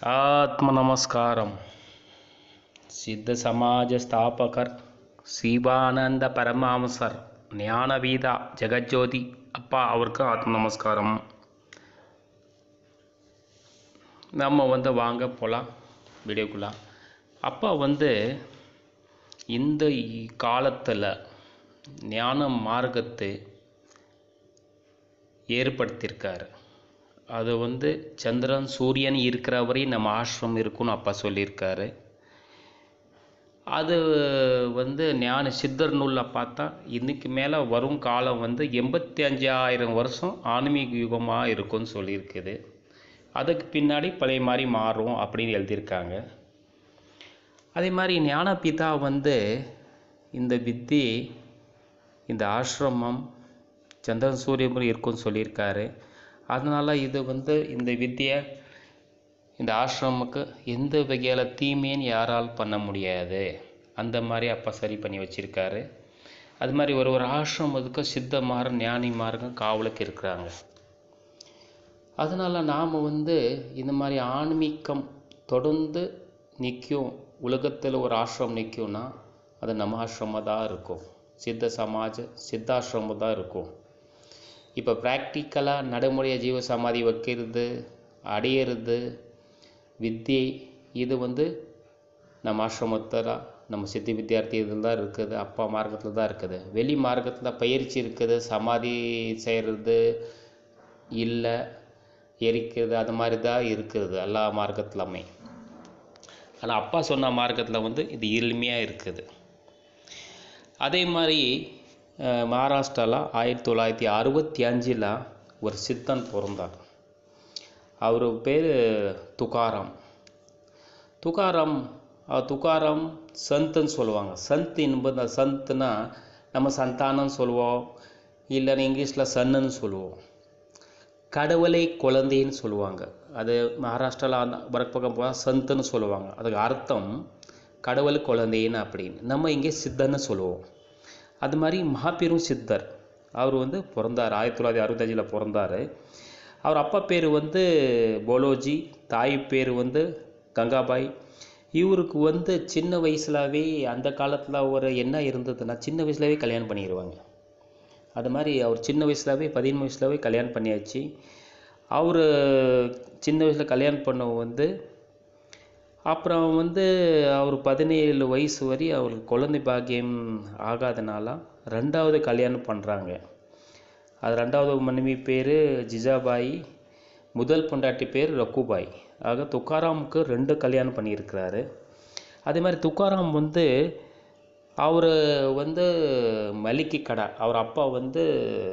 ಆತ್ಮ ನಮಸ್ಕಾರಂ ಸಿದ್ಧ ಸಮಾಜ ಸ್ಥಾಪಕರ್ சிவானந்த பரமஹம்சர் ஞானவீதா ஜெகஜோதி அப்பா அவருக்கு ஆத்ம நமஸ்காரம் நம்ம வந்து வாங்க போகலாம் வீடியோக்குள்ள அப்பா வந்து இந்த காலத்தில் ஞான மார்க்கத்தை ஏற்படுத்தியிருக்காரு அது வந்து சந்திரன் சூரியன் இருக்கிற வரையும் நம்ம ஆசிரமம் இருக்குன்னு அப்பா சொல்லியிருக்காரு அது வந்து ஞான சித்தர் நூலில் பார்த்தா இன்னைக்கு மேலே வரும் காலம் வந்து எண்பத்தி அஞ்சாயிரம் வருஷம் ஆன்மீக யுகமாக இருக்கும்னு சொல்லியிருக்குது அதுக்கு பின்னாடி பழைய மாதிரி மாறும் அப்படின்னு எழுதியிருக்காங்க அதே மாதிரி ஞானபிதா வந்து இந்த வித்தி இந்த ஆசிரமம் சந்திரன் சூரியபுரம் இருக்கும்னு சொல்லியிருக்காரு அதனால் இது வந்து இந்த வித்தியை இந்த ஆசிரமுக்கு எந்த வகையில் தீமைன்னு யாரால் பண்ண முடியாது அந்த மாதிரி அப்பா சரி பண்ணி வச்சுருக்காரு அது மாதிரி ஒரு ஒரு ஆசிரமத்துக்கு சித்தமார் ஞானிமாருங்க காவலுக்கு இருக்கிறாங்க அதனால் நாம் வந்து இந்த மாதிரி ஆன்மீகம் தொடர்ந்து நிற்கும் உலகத்தில் ஒரு ஆசிரமம் நிற்கும்னா அது நம்ம ஆசிரமம் தான் இருக்கும் சித்த சமாஜ சித்தாசிரமம் தான் இருக்கும் இப்போ ப்ராக்டிக்கலாக நடைமுறைய ஜீவ சமாதி வைக்கிறது அடையிறது வித்தியை இது வந்து நம்ம ஆசிரமத்தில் நம்ம சித்தி வித்தியார்த்தி இதில் தான் இருக்குது அப்பா மார்க்கத்தில் தான் இருக்குது வெளி மார்க்கத்தில் பயிற்சி இருக்குது சமாதி செய்கிறது இல்லை எரிக்கிறது அது மாதிரி தான் இருக்குது எல்லா மார்க்கத்துலையுமே ஆனால் அப்பா சொன்ன மார்க்கத்தில் வந்து இது எளிமையாக இருக்குது அதே மாதிரி மகாராஷ்டிராவில் ஆயிரத்தி தொள்ளாயிரத்தி அறுபத்தி அஞ்சில் ஒரு சித்தன் பிறந்தார் அவர் பேர் துகாராம் துகாராம் துகாராம் சந்துன்னு சொல்லுவாங்க சந்த் என்பது சந்த்னா நம்ம சந்தானம்னு சொல்லுவோம் இல்லைன்னா இங்கிலீஷில் சன்னுன்னு சொல்லுவோம் கடவுளை குழந்தைன்னு சொல்லுவாங்க அது மகாராஷ்டிராவில் அந்த வடக்கு பக்கம் போனால் சந்துன்னு சொல்லுவாங்க அதுக்கு அர்த்தம் கடவுள் குழந்தைன்னு அப்படின்னு நம்ம இங்கே சித்தன்னு சொல்லுவோம் அது மாதிரி மகாபெரும் சித்தர் அவர் வந்து பிறந்தார் ஆயிரத்தி தொள்ளாயிரத்தி அறுபத்தஞ்சில் பிறந்தார் அவர் அப்பா பேர் வந்து போலோஜி தாய் பேர் வந்து கங்காபாய் இவருக்கு வந்து சின்ன வயசுலாவே அந்த காலத்தில் ஒரு என்ன இருந்ததுன்னா சின்ன வயசுலவே கல்யாணம் பண்ணிடுவாங்க அது மாதிரி அவர் சின்ன வயசுலாவே பதிமூணு வயசுலவே கல்யாணம் பண்ணியாச்சு அவர் சின்ன வயசில் கல்யாணம் பண்ண வந்து அப்புறம் வந்து அவர் பதினேழு வயசு வரை அவருக்கு குழந்தை பாக்கியம் ஆகாதனால ரெண்டாவது கல்யாணம் பண்ணுறாங்க அது ரெண்டாவது மனைவி பேர் ஜிஜாபாய் முதல் பொண்டாட்டி பேர் ரக்குபாய் ஆக துக்காராமுக்கு ரெண்டு கல்யாணம் பண்ணியிருக்கிறாரு அதே மாதிரி துக்காராம் வந்து அவர் வந்து மளிகை கடை அவர் அப்பா வந்து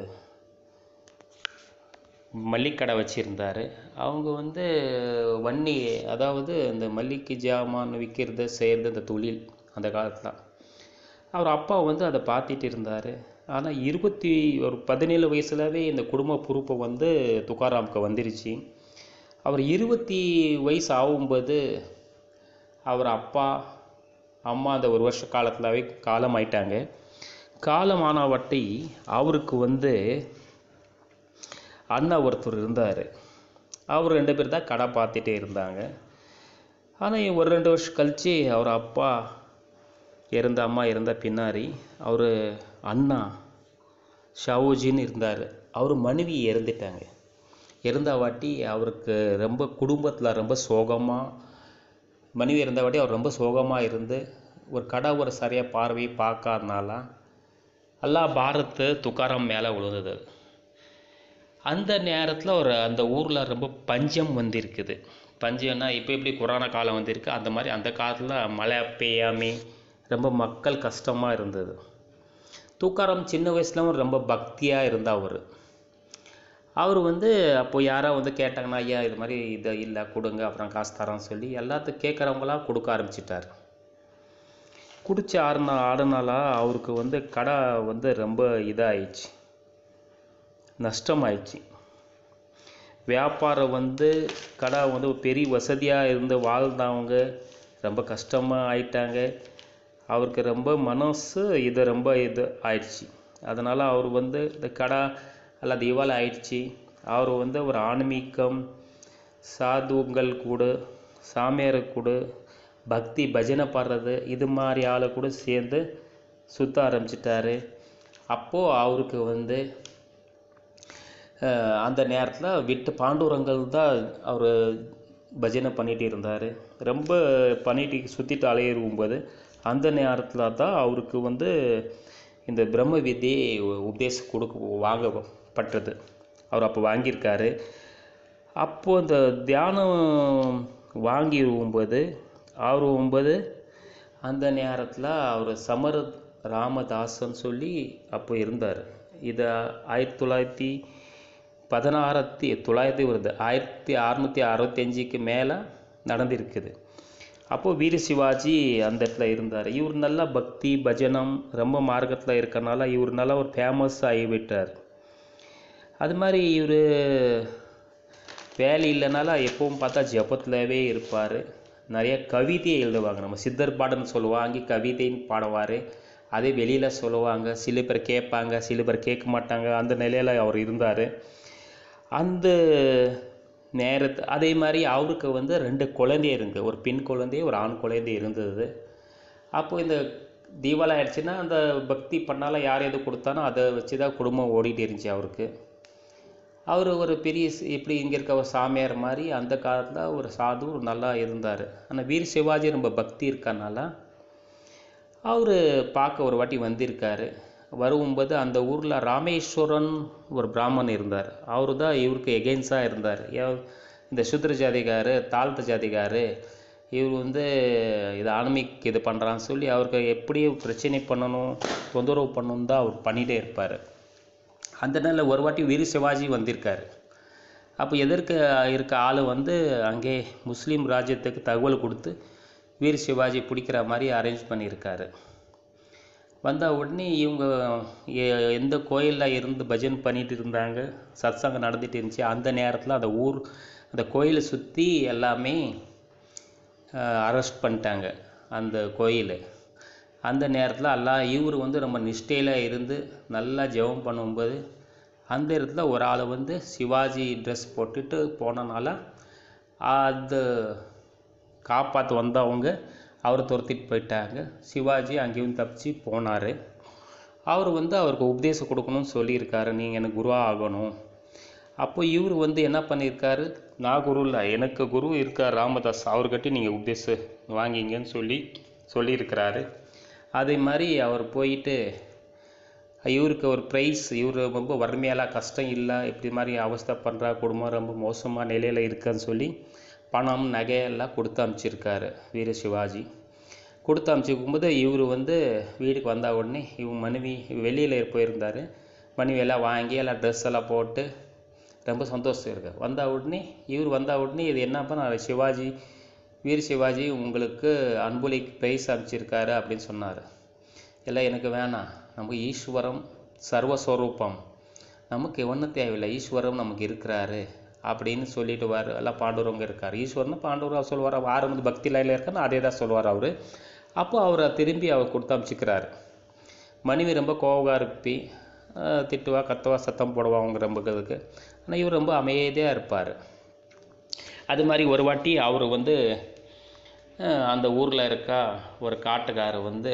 மல்லிக்கடை வச்சுருந்தார் அவங்க வந்து வன்னி அதாவது இந்த மல்லிகை ஜாமான் விற்கிறது செய்கிறது இந்த தொழில் அந்த காலத்தில் அவர் அப்பா வந்து அதை பார்த்துட்டு இருந்தார் ஆனால் இருபத்தி ஒரு பதினேழு வயசுலவே இந்த குடும்ப பொறுப்பை வந்து துக்காராமுக்கு வந்துருச்சு அவர் இருபத்தி வயசு ஆகும்போது அவர் அப்பா அம்மா அந்த ஒரு வருஷ காலத்திலவே காலம் ஆயிட்டாங்க காலமான வட்டி அவருக்கு வந்து அண்ணா ஒருத்தர் இருந்தார் அவர் ரெண்டு பேர் தான் கடை பார்த்துட்டே இருந்தாங்க ஆனால் ஒரு ரெண்டு வருஷம் கழித்து அவர் அப்பா இறந்த அம்மா இறந்த பின்னாடி அவர் அண்ணா ஷாவோஜின்னு இருந்தார் அவர் மனைவி இறந்துட்டாங்க இறந்த வாட்டி அவருக்கு ரொம்ப குடும்பத்தில் ரொம்ப சோகமாக மனைவி இருந்த வாட்டி அவர் ரொம்ப சோகமாக இருந்து ஒரு கடை ஒரு சரியாக பார்வையை பார்க்காதனால எல்லா பாரத்து துக்காரம் மேலே விழுந்தது அந்த நேரத்தில் ஒரு அந்த ஊரில் ரொம்ப பஞ்சம் வந்திருக்குது பஞ்சம்னா இப்போ எப்படி கொரோனா காலம் வந்திருக்கு அந்த மாதிரி அந்த காலத்தில் மழை பெய்யாமே ரொம்ப மக்கள் கஷ்டமாக இருந்தது தூக்காரம் சின்ன வயசுலவும் ரொம்ப பக்தியாக இருந்தா அவர் அவர் வந்து அப்போ யாரோ வந்து கேட்டாங்கன்னா ஐயா இது மாதிரி இது இல்லை கொடுங்க அப்புறம் காசு தரோன்னு சொல்லி எல்லாத்துக்கும் கேட்குறவங்களாம் கொடுக்க ஆரம்பிச்சிட்டார் குடிச்சு ஆறுனா ஆடுனால அவருக்கு வந்து கடை வந்து ரொம்ப இதாகிடுச்சு நஷ்டமாயிடுச்சு வியாபாரம் வந்து கடை வந்து பெரிய வசதியாக இருந்து வாழ்ந்தவங்க ரொம்ப கஷ்டமாக ஆயிட்டாங்க அவருக்கு ரொம்ப மனசு இது ரொம்ப இது ஆயிடுச்சு அதனால் அவர் வந்து இந்த கடை எல்லாம் திவால் ஆயிடுச்சு அவர் வந்து ஒரு ஆன்மீகம் சாதுங்கள் கூட சாமியார் கூட பக்தி பஜனை பாடுறது இது மாதிரி ஆளை கூட சேர்ந்து சுற்ற ஆரம்பிச்சிட்டாரு அப்போது அவருக்கு வந்து அஹ், அந்த நேரத்தில் விட்டு பாண்டுரங்கள் தான் அவர் பஜனை பண்ணிட்டு இருந்தார் ரொம்ப பண்ணிட்டு சுற்றிட்டு அலையிருக்கும்போது அந்த நேரத்தில் தான் அவருக்கு வந்து இந்த பிரம்ம வித்தியை உபதேசம் கொடுக்க வாங்கப்பட்டது அவர் அப்போ வாங்கியிருக்காரு அப்போது அந்த தியானம் வாங்கி வரும்போது அவர் வரும்போது அந்த நேரத்தில் அவர் சமர ராமதாசன் சொல்லி அப்போ இருந்தார் இது ஆயிரத்தி தொள்ளாயிரத்தி பதினாயிரத்தி தொள்ளாயிரத்தி வருது ஆயிரத்தி அறநூற்றி அறுபத்தஞ்சுக்கு மேலே நடந்திருக்குது அப்போது வீர சிவாஜி அந்த இடத்துல இருந்தார் இவர் நல்லா பக்தி பஜனம் ரொம்ப மார்க்கத்தில் இருக்கறனால இவர் நல்லா ஒரு ஃபேமஸ் ஆகிவிட்டார் அது மாதிரி இவர் வேலை இல்லைனால எப்பவும் பார்த்தா ஜபத்துலவே இருப்பார் நிறைய கவிதையை எழுதுவாங்க நம்ம சித்தர் பாடன்னு சொல்லுவாங்க அங்கே கவிதைன்னு பாடுவார் அதே வெளியில் சொல்லுவாங்க சில பேர் கேட்பாங்க சில பேர் கேட்க மாட்டாங்க அந்த நிலையில் அவர் இருந்தார் அந்த நேரத்து அதே மாதிரி அவருக்கு வந்து ரெண்டு குழந்தை இருந்து ஒரு பெண் குழந்தை ஒரு ஆண் குழந்தை இருந்தது அப்போது இந்த தீபாவளி ஆயிடுச்சுன்னா அந்த பக்தி பண்ணால யார் எது கொடுத்தானோ அதை வச்சு தான் குடும்பம் ஓடிட்டு இருந்துச்சு அவருக்கு அவர் ஒரு பெரிய ஸ்- இப்படி இங்கே இருக்க ஒரு சாமியார் மாதிரி அந்த காலத்தில் ஒரு சாது நல்லா இருந்தார் ஆனால் வீர் சிவாஜி ரொம்ப பக்தி இருக்கனால அவர் பார்க்க ஒரு வாட்டி வந்திருக்காரு வரும்போது அந்த ஊரில் ராமேஸ்வரன் ஒரு பிராமணன் இருந்தார் அவரு தான் இவருக்கு எகெயின்ஸாக இருந்தார் ஏ- இந்த சுத்திர ஜாதிகாரு தாழ்த்த ஜாதிகாரு இவர் வந்து இது ஆன்மீக் இது பண்ணுறான்னு சொல்லி அவருக்கு எப்படி பிரச்சனை பண்ணணும் தொந்தரவு பண்ணணும் தான் அவர் பண்ணிகிட்டே இருப்பார் அந்த நாளில் ஒரு வாட்டி வீர சிவாஜி வந்திருக்காரு அப்போ எதிர்க்க இருக்க ஆள் வந்து அங்கே முஸ்லீம் ராஜ்யத்துக்கு தகவல் கொடுத்து வீர சிவாஜி பிடிக்கிற மாதிரி அரேஞ்ச் பண்ணியிருக்காரு வந்த உடனே இவங்க எ- எந்த கோயிலில் இருந்து பஜன் பண்ணிட்டு இருந்தாங்க சத்சங்கம் நடந்துட்டு இருந்துச்சு அந்த நேரத்தில் அந்த ஊர் அந்த கோயிலை சுற்றி எல்லாமே அரெஸ்ட் பண்ணிட்டாங்க அந்த கோயில் அந்த நேரத்தில் எல்லாம் இவர் வந்து ரொம்ப நிஷ்டையில் இருந்து நல்லா ஜெபம் பண்ணும்போது அந்த இடத்துல ஒரு ஆள் வந்து சிவாஜி ட்ரெஸ் போட்டுட்டு போனனால அது காப்பாற்ற வந்தவங்க அவரை துரத்திட்டு போயிட்டாங்க சிவாஜி அங்கேயும் தப்பிச்சு போனார் அவர் வந்து அவருக்கு உபதேசம் கொடுக்கணும்னு சொல்லியிருக்காரு நீங்கள் எனக்கு குருவாக ஆகணும் அப்போ இவர் வந்து என்ன பண்ணியிருக்காரு நான் குரு இல்லை எனக்கு குரு இருக்கார் ராமதாஸ் அவர்கிட்ட நீங்கள் உபதேசம் வாங்கிங்கன்னு சொல்லி சொல்லியிருக்கிறாரு அதே மாதிரி அவர் போயிட்டு இவருக்கு ஒரு ப்ரைஸ் இவர் ரொம்ப வறுமையால கஷ்டம் இல்லை இப்படி மாதிரி அவஸ்தை பண்ணுறா குடும்பம் ரொம்ப மோசமான நிலையில் இருக்குன்னு சொல்லி பணம் நகையெல்லாம் கொடுத்து அனுப்பிச்சிருக்காரு வீர சிவாஜி கொடுத்து அனுப்பிச்சிருக்கும்போது இவர் வந்து வீட்டுக்கு வந்த உடனே இவங்க மனைவி வெளியில் போயிருந்தார் மனைவி எல்லாம் வாங்கி எல்லாம் ட்ரெஸ் எல்லாம் போட்டு ரொம்ப சந்தோஷம் இருக்கு வந்த உடனே இவர் வந்த உடனே இது என்னப்பா நான் சிவாஜி வீர சிவாஜி உங்களுக்கு அன்புலி ப்ரைஸ் அனுப்பிச்சிருக்காரு அப்படின்னு சொன்னார் இல்லை எனக்கு வேணாம் நமக்கு ஈஸ்வரம் சர்வஸ்வரூபம் நமக்கு ஒன்றும் தேவையில்லை ஈஸ்வரம் நமக்கு இருக்கிறாரு அப்படின்னு சொல்லிட்டு வர எல்லாம் பாண்டவரவங்க இருக்கார் ஈஸ்வரன் பாண்டவர் சொல்லுவார் ஆரம்பத்து பக்தி லைனில் இருக்கான்னு அதே தான் சொல்லுவார் அவர் அப்போ அவரை திரும்பி அவர் கொடுத்து அனுப்பிச்சிக்கிறாரு மனைவி ரொம்ப கோவமாக இருப்பி அஹ் திட்டுவா கத்துவா சத்தம் போடுவா அவங்க ரொம்ப இதுக்கு ஆனால் இவர் ரொம்ப அமைதியாக இருப்பார் அது மாதிரி ஒரு வாட்டி அவர் வந்து அஹ் அந்த ஊரில் இருக்க ஒரு காட்டுக்காரர் வந்து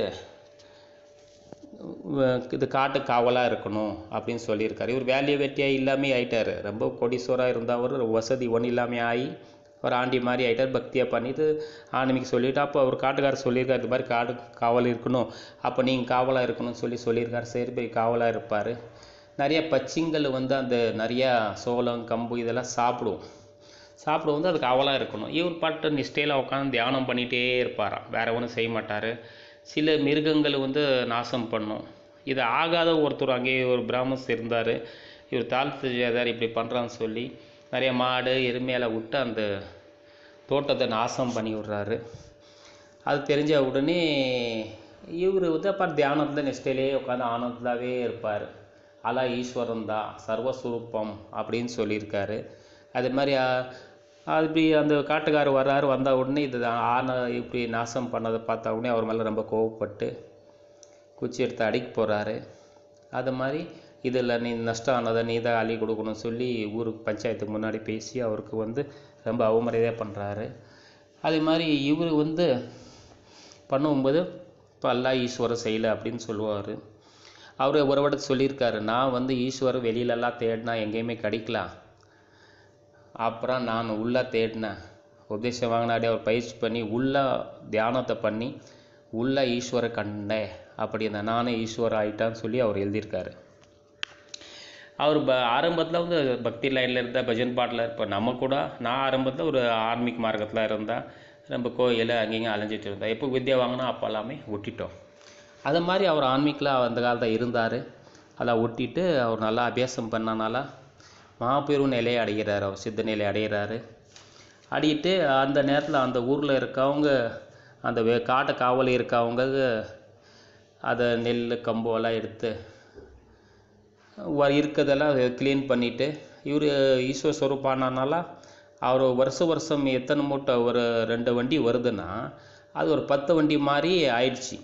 வ- இது காட்டு காவலாக இருக்கணும் அப்படின்னு சொல்லியிருக்காரு இவர் வேலையை வெட்டியாக இல்லாமே ஆயிட்டார் ரொம்ப கொடிசோராக இருந்தவர் வசதி ஒன்றும் இல்லாமல் ஆகி ஒரு ஆண்டி மாதிரி ஆயிட்டார் பக்தியாக பண்ணிட்டு ஆன்மீக சொல்லிட்டு அப்போ அவர் காட்டுக்காரர் சொல்லியிருக்காரு இது மாதிரி காடு காவல் இருக்கணும் அப்போ நீங்கள் காவலாக இருக்கணும்னு சொல்லி சொல்லியிருக்காரு சரி போய் காவலாக இருப்பார் நிறைய பச்சிங்கள் வந்து அந்த நிறையா சோளம் கம்பு இதெல்லாம் சாப்பிடும் சாப்பிடும் வந்து அதுக்கு காவலாக இருக்கணும் இவர் பாட்டு நிஷ்டையில் உட்காந்து தியானம் பண்ணிகிட்டே இருப்பாராம் வேற ஒன்றும் செய்ய மாட்டார் சில மிருகங்கள் வந்து நாசம் பண்ணும் இது ஆகாத ஒருத்தர் அங்கேயே ஒரு பிராமஸ் இருந்தார் இவர் தாழ்த்து ஜாதார் இப்படி பண்ணுறான்னு சொல்லி நிறைய மாடு எருமையெல்லாம் விட்டு அந்த தோட்டத்தை நாசம் பண்ணி விடுறாரு அது தெரிஞ்ச உடனே இவர் வந்து அப்போ தியானத்தில் நிஷ்டையிலே உட்காந்து ஆனந்தமாகவே இருப்பார் அலா ஈஸ்வரன் தான் சர்வஸ்வரூபம் அப்படின்னு சொல்லியிருக்காரு அது மாதிரி அஹ், அது இப்படி அந்த காட்டுக்காரர் வர்றாரு வந்த உடனே இது ஆனை இப்படி நாசம் பண்ணதை பார்த்த உடனே அவர் மேலே ரொம்ப கோவப்பட்டு குச்சி எடுத்து அடிக்க போகிறாரு அது மாதிரி இதில் நீ நஷ்டம் ஆனதை நீ தான் அள்ளி கொடுக்கணும்னு சொல்லி ஊருக்கு பஞ்சாயத்துக்கு முன்னாடி பேசி அவருக்கு வந்து ரொம்ப அவமரியாதையாக பண்ணுறாரு அதே மாதிரி இவர் வந்து பண்ணும்போது இப்போ அல்லாஹ் ஈஸ்வரர் செய்யலை அப்படின்னு சொல்லுவார் அவர் ஒரு வாட்டி சொல்லியிருக்காரு நான் வந்து ஈஸ்வரர் வெளியிலலாம் தேடினா எங்கேயுமே கிடைக்கலாம் அப்புறம் நான் உள்ளே தேடினேன் உபதேசம் வாங்கினாடி அவர் பயிற்சி பண்ணி உள்ள தியானத்தை பண்ணி உள்ள ஈஸ்வர கண்டேன் அப்படி இந்த நானே ஈஸ்வர ஆயிட்டான்னு சொல்லி அவர் எழுதியிருக்காரு அவர் ப ஆரம்பத்தில் வந்து பக்தி லைனில் இருந்தால் பஜன் பாட்டில் இப்போ நம்ம கூட நான் ஆரம்பத்தில் ஒரு ஆன்மீக மார்க்கத்தில் இருந்தேன் நம்ம கோயில் அங்கேயும் அலைஞ்சிட்டு இருந்தேன் எப்போ வித்யா வாங்கினா அப்போ எல்லாமே விட்டுட்டோம் அது மாதிரி அவர் ஆன்மீகில் அந்த காலத்தில் இருந்தார் அதெல்லாம் விட்டிட்டு அவர் நல்லா அபியாசம் பண்ணனால மாபெரும் நிலையை அடைகிறார் அவர் சித்த நிலை அடைகிறாரு அடிட்டு அந்த நேரத்தில் அந்த ஊரில் இருக்கவங்க அந்த வே காட்டை காவல் இருக்கவங்க அதை நெல் கம்பு எல்லாம் எடுத்து வ இருக்கிறதெல்லாம் க்ளீன் பண்ணிவிட்டு இவர் ஈஸ்வர ஸ்வரூப்பானனால அவர் வருஷ வருஷம் எத்தனை மூட்டை ஒரு ரெண்டு வண்டி வருதுன்னா அது ஒரு பத்து வண்டி மாதிரி ஆயிடுச்சு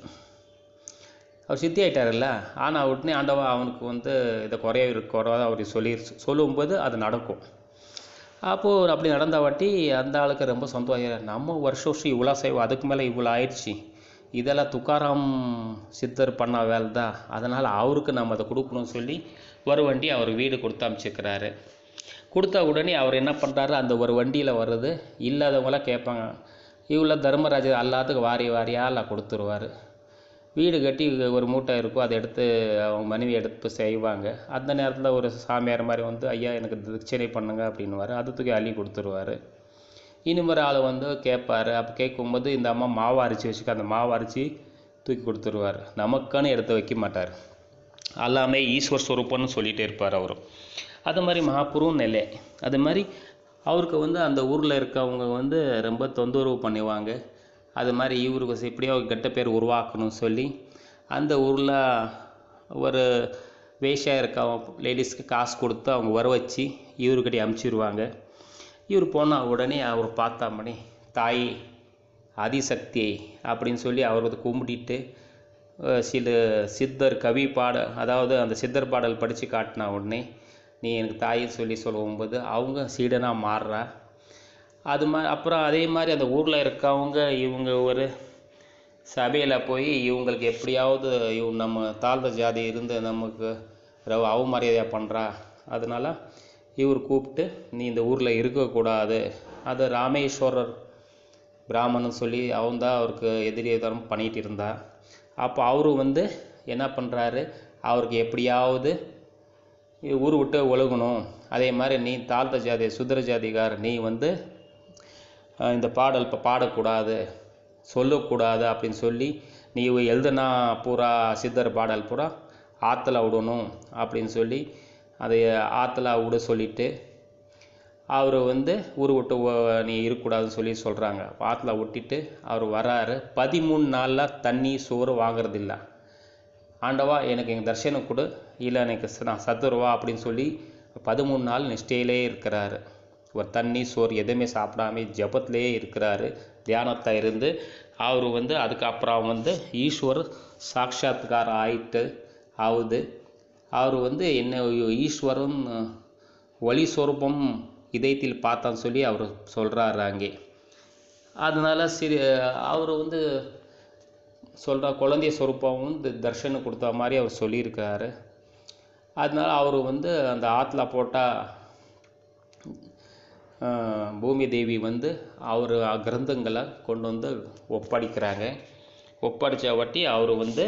அவர் சித்தி ஆயிட்டார்ல ஆனால் உடனே ஆண்டவா அவனுக்கு வந்து இதை குறைய குறைவாத அவர் சொல்லி சொல்லும்போது அது நடக்கும் அப்போது அப்படி நடந்த வாட்டி அந்த ஆளுக்கு ரொம்ப சந்தோஷம் நம்ம வருஷம் வருஷம் இவ்வளோ செய்வோம் அதுக்கு மேலே இவ்வளோ ஆயிடுச்சு இதெல்லாம் துக்காராம் சித்தர் பண்ண வேலை தான் அதனால் அவருக்கு நம்ம அதை கொடுக்கணும்னு சொல்லி ஒரு வண்டி அவர் வீடு கொடுத்து அனுப்பிச்சிருக்கிறாரு கொடுத்த உடனே அவர் என்ன பண்ணுறாரு அந்த ஒரு வண்டியில் வர்றது இல்லாதவங்களாம் கேட்பாங்க இவ்வளோ தர்மராஜர் எல்லாத்துக்கும் வாரி வாரியாக எல்லாம் கொடுத்துருவாரு வீடு கட்டி ஒரு மூட்டை இருக்கும் அதை எடுத்து அவங்க மனைவி எடுத்து செய்வாங்க அந்த நேரத்தில் ஒரு சாமியார் மாதிரி வந்து ஐயா எனக்கு தட்சிணை பண்ணுங்க அப்படின்னுவாரு அது தூக்கி அள்ளி கொடுத்துருவாரு இனிமொரு ஆள் வந்து கேட்பாரு அப்போ கேட்கும்போது இந்த அம்மா மாவு அரைச்சி வச்சுக்க அந்த மாவு அரைச்சி தூக்கி கொடுத்துருவார் நமக்கான எடுத்து வைக்க மாட்டார் எல்லாமே ஈஸ்வர் ஸ்வரூபம்னு சொல்லிகிட்டே இருப்பார் அவரும் அது மாதிரி மகாபுரும் நிலை அது மாதிரி அவருக்கு வந்து அந்த ஊரில் இருக்கவங்க வந்து ரொம்ப தொந்தரவு பண்ணுவாங்க அது மாதிரி இவருக்கு எப்படியோ கெட்ட பேர் உருவாக்கணும்னு சொல்லி அந்த ஊரில் ஒரு வேஷியாக இருக்க லேடிஸ்க்கு காசு கொடுத்து அவங்க வர வச்சு இவருக்கிட்டே அமுச்சிடுவாங்க இவர் போன உடனே அவர் பார்த்தாமணி தாய் ஆதிசக்தி அப்படின்னு சொல்லி அவர் வந்து கும்பிட்டிட்டு அஹ் சில சித்தர் கவி பாட அதாவது அந்த சித்தர் பாடல் படித்து காட்டின உடனே நீ எனக்கு தாயின்னு சொல்லி சொல்லும்போது அவங்க சீடனாக மாறுறா அது மா அப்புறம் அதே மாதிரி அந்த ஊரில் இருக்கவங்க இவங்க ஒரு சபையில் போய் இவங்களுக்கு எப்படியாவது இவங்க நம்ம தாழ்ந்த ஜாதி இருந்து நமக்கு ரொம்ப அவமரியாதையாக பண்ணுறா அதனால இவர் கூப்பிட்டு நீ இந்த ஊரில் இருக்கக்கூடாது அது ராமேஸ்வரர் பிராமணன் சொல்லி அவன் தான் அவருக்கு எதிரி தரம் பண்ணிகிட்டு இருந்தா அப்போ அவரு வந்து என்ன பண்ணுறாரு அவருக்கு எப்படியாவது ஊர் விட்டு ஒழுகணும் அதே மாதிரி நீ தாழ்த்த ஜாதி சுதர ஜாதிகார் நீ வந்து அஹ், இந்த பாடல் இப்போ பாடக்கூடாது சொல்லக்கூடாது அப்படின்னு சொல்லி நீ எழுதுனா பூரா சித்தர் பாடல் பூரா ஆற்றுல விடணும் அப்படின்னு சொல்லி அதை ஆற்றுல விட சொல்லிட்டு அவர் வந்து ஊர் விட்டு ஓ- நீ இருக்கக்கூடாதுன்னு சொல்லி சொல்கிறாங்க ஆற்றுல விட்டுட்டு அவர் வராரு பதிமூணு நாளில் தண்ணி சோறு வாங்குறதில்ல ஆண்டவா எனக்கு எங்கள் தர்ஷனம் கொடு இல்லை எனக்கு ச- நான் சத்துருவா அப்படின்னு சொல்லி பதிமூணு நாள் நிஷ்டையிலே இருக்கிறாரு ஒரு தண்ணி சோறு எதுவுமே சாப்பிடாம ஜபத்திலே இருக்கிறாரு தியானத்தை இருந்து அவர் வந்து அதுக்கப்புறம் வந்து ஈஸ்வர் சாட்சாத்காரம் ஆயிட்டு ஆகுது அவர் வந்து என்ன ஈஸ்வரன் ஒளி சொரூபம் இதயத்தில் பார்த்தான்னு சொல்லி அவர் சொல்கிறாரு அங்கே அதனால சரி அவர் வந்து சொல்கிற குழந்தைய சொரூபம் வந்து தர்ஷனம் கொடுத்த மாதிரி அவர் சொல்லியிருக்காரு அதனால அவர் வந்து அந்த ஆற்றுல போட்டால் பூமி தேவி வந்து அவர் கிரந்தங்களை கொண்டு வந்து ஒப்படைக்கிறாங்க ஒப்படைச்ச வாட்டி அவர் வந்து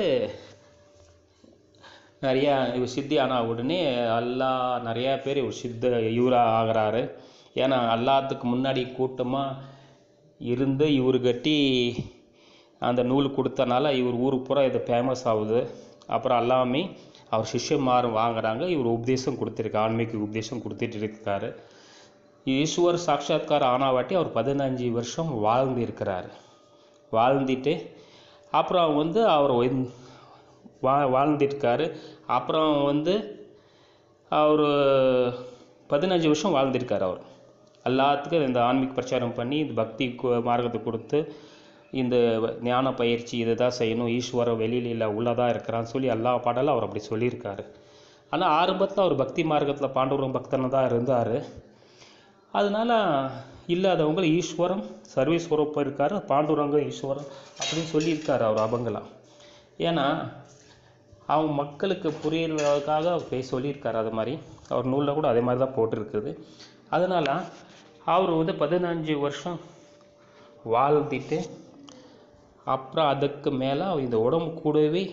நிறையா இவர் சித்தி ஆன உடனே எல்லா நிறையா பேர் இவர் சித்த இவராக ஆகிறாரு ஏன்னா எல்லாத்துக்கு முன்னாடி கூட்டமாக இருந்து இவர் கட்டி அந்த நூல் கொடுத்தனால இவர் ஊருக்கு பூரா இது ஃபேமஸ் ஆகுது அப்புறம் எல்லாமே அவர் சிஷ்யமார் வாங்குறாங்க இவர் உபதேசம் கொடுத்துருக்கு ஆன்மீக உபதேசம் கொடுத்துட்டு இருக்காரு ஈஸ்வர் சாட்சாத்கார் ஆனாவாட்டி அவர் பதினஞ்சு வருஷம் வாழ்ந்து இருக்கிறாரு வாழ்ந்துட்டு அப்புறம் வந்து அவர் வந்து வா வாழ்ந்திருக்காரு அப்புறம் வந்து அவர் பதினஞ்சு வருஷம் வாழ்ந்திருக்காரு அவர் எல்லாத்துக்கும் இந்த ஆன்மீக பிரச்சாரம் பண்ணி இந்த பக்தி கு- மார்க்கத்தை கொடுத்து இந்த ஞான பயிற்சி இதை தான் செய்யணும் ஈஸ்வர வெளியில் இல்லை உள்ளதாக இருக்கிறான்னு சொல்லி எல்லா பாடலும் அவர் அப்படி சொல்லியிருக்காரு ஆனால் ஆரம்பத்தில் அவர் பக்தி மார்க்கத்தில் பாண்டவரம் பக்தனாக தான் இருந்தார் அதனால இல்லாதவங்க ஈஸ்வரம் சர்வீஸ்வரப்ப இருக்கார் பாண்டுரங்க ஈஸ்வரம் அப்படின்னு சொல்லியிருக்காரு அவர் அபங்கலாம் ஏன்னா அவங்க மக்களுக்கு புரியறதுக்காக அவர் போய் சொல்லியிருக்காரு அது மாதிரி அவர் நூலில் கூட அதே மாதிரி தான் போட்டிருக்குது அதனால் அவர் வந்து பதினஞ்சு வருஷம் வாழ்ந்துட்டு அப்புறம் அதுக்கு மேலே இந்த உடம்பு கூடவே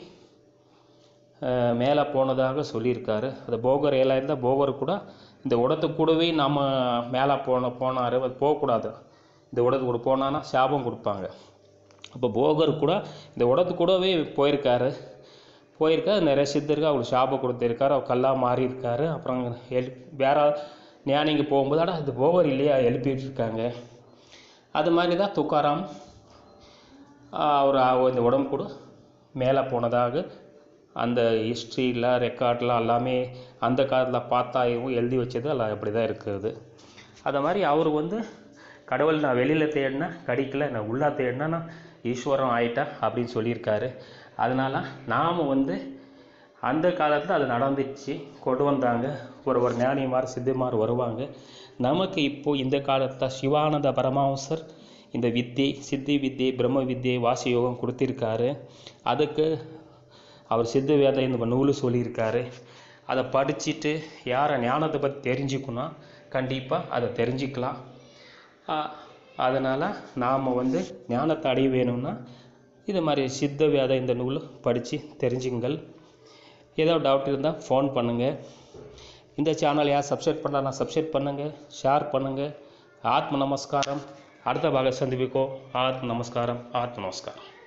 மேலே போனதாக சொல்லியிருக்காரு அது போகர் ஏழாயிரம் தான் போகர் கூட இந்த உடத்து கூடவே நாம் மேலே போன போனார் அது போகக்கூடாது இந்த உடத்து கூட போனான்னா சாபம் கொடுப்பாங்க அப்போ போகர் கூட இந்த உடத்து கூடவே போயிருக்காரு போயிருக்காரு நிறைய சித்தருக்கு அவருக்கு சாபம் கொடுத்துருக்காரு அவர் கல்லாக மாறி இருக்காரு அப்புறம் எழு வேற ஞானிங்க போகும்போது அடா இது போகர் இல்லையா எழுப்பிட்டு இருக்காங்க அது மாதிரி தான் துக்காராம் அவர் இந்த உடம்பு கூட மேலே போனதாக அந்த ஹிஸ்ட்ரியில் ரெக்கார்ட்லாம் எல்லாமே அந்த காலத்தில் பார்த்தாயும் எழுதி வச்சது எல்லாம் அப்படி தான் இருக்குது அது மாதிரி அவர் வந்து கடவுள் நான் வெளியில் தேடினேன் கிடைக்கல நான் உள்ளே தேடினா நான் ஈஸ்வரம் ஆயிட்டேன் அப்படின்னு சொல்லியிருக்காரு அதனால் நாம் வந்து அந்த காலத்தில் அது நடந்துச்சு கொண்டு வந்தாங்க ஒரு ஒரு ஞானிமார் சித்திமார் வருவாங்க நமக்கு இப்போ இந்த காலத்தில் சிவானந்த பரமஹம்சர் இந்த வித்தை சித்தி வித்தை பிரம்ம வித்தை வாசி யோகம் கொடுத்திருக்காரு அதுக்கு அவர் சித்த வேத இந்த நூலு சொல்லியிருக்காரு அதை படிச்சுட்டு யாரை ஞானத்தை பற்றி தெரிஞ்சுக்கணும் கண்டிப்பாக அதை தெரிஞ்சுக்கலாம் அதனால் நாம் வந்து ஞானத்தை அடைய வேணும்னா இது மாதிரி சித்த வேத இந்த நூல் படித்து தெரிஞ்சுங்கள் ஏதோ டவுட் இருந்தால் ஃபோன் பண்ணுங்கள் இந்த சேனல் யார் சப்ஸ்கிரைப் பண்ணலாம் சப்ஸ்கிரைப் பண்ணுங்கள் ஷேர் பண்ணுங்கள் ஆத்ம நமஸ்காரம் அடுத்த பாக சந்திப்பிக்கோ ஆத்ம நமஸ்காரம் ஆத்ம நமஸ்காரம்